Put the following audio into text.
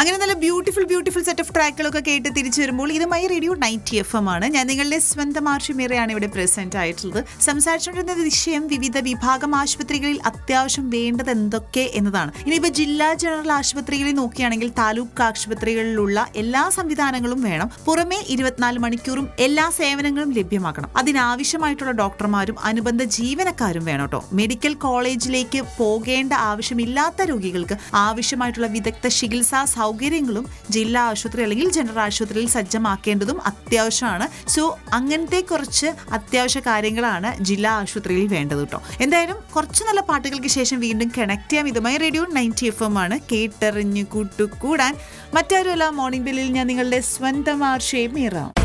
അങ്ങനെ നല്ല beautiful beautiful set of ട്രാക്കുകളൊക്കെ കേട്ട് തിരിച്ചു വരുമ്പോൾ ഇത് my radio night F M ആണ് ഞാൻ നിങ്ങളുടെ സ്വന്തം ആർഷിമേറയാണ് ഇവിടെ പ്രസന്റ് ആയിട്ടുള്ളത് സംസാരിച്ചുകൊണ്ടിരുന്ന വിഷയം വിവിധ വിഭാഗം ആശുപത്രികളിൽ അത്യാവശ്യം വേണ്ടത് എന്തൊക്കെ എന്നതാണ് ഇനിയിപ്പോൾ ജില്ലാ ജനറൽ ആശുപത്രികളിൽ നോക്കുകയാണെങ്കിൽ താലൂക്ക് ആശുപത്രികളിലുള്ള എല്ലാ സംവിധാനങ്ങളും വേണം പുറമെ ഇരുപത്തിനാല് മണിക്കൂറും എല്ലാ സേവനങ്ങളും ലഭ്യമാക്കണം അതിനാവശ്യമായിട്ടുള്ള ഡോക്ടർമാരും അനുബന്ധ ജീവനക്കാരും വേണം കേട്ടോ മെഡിക്കൽ കോളേജിലേക്ക് പോകേണ്ട ആവശ്യമില്ലാത്ത രോഗികൾക്ക് ആവശ്യമായിട്ടുള്ള വിദഗ്ധ ചികിത്സാ സൗകര്യങ്ങളും ജില്ലാ ആശുപത്രി അല്ലെങ്കിൽ ജനറൽ ആശുപത്രിയിൽ സജ്ജമാക്കേണ്ടതും അത്യാവശ്യമാണ് സോ അങ്ങനത്തെ കുറച്ച് അത്യാവശ്യ കാര്യങ്ങളാണ് ജില്ലാ ആശുപത്രിയിൽ വേണ്ടത് കേട്ടോ എന്തായാലും കുറച്ച് നല്ല പാട്ടുകൾക്ക് ശേഷം വീണ്ടും കണക്ട് ചെയ്യാം ഇതുമായി റേഡിയോ നയൻറ്റി എഫ് എം ആണ് കേട്ടെറിഞ്ഞു കൂട്ടുകൂടാൻ മറ്റാരുമല്ല മോർണിംഗ് ബില്ലിൽ ഞാൻ നിങ്ങളുടെ സ്വന്തം ആർഷേ മീറാം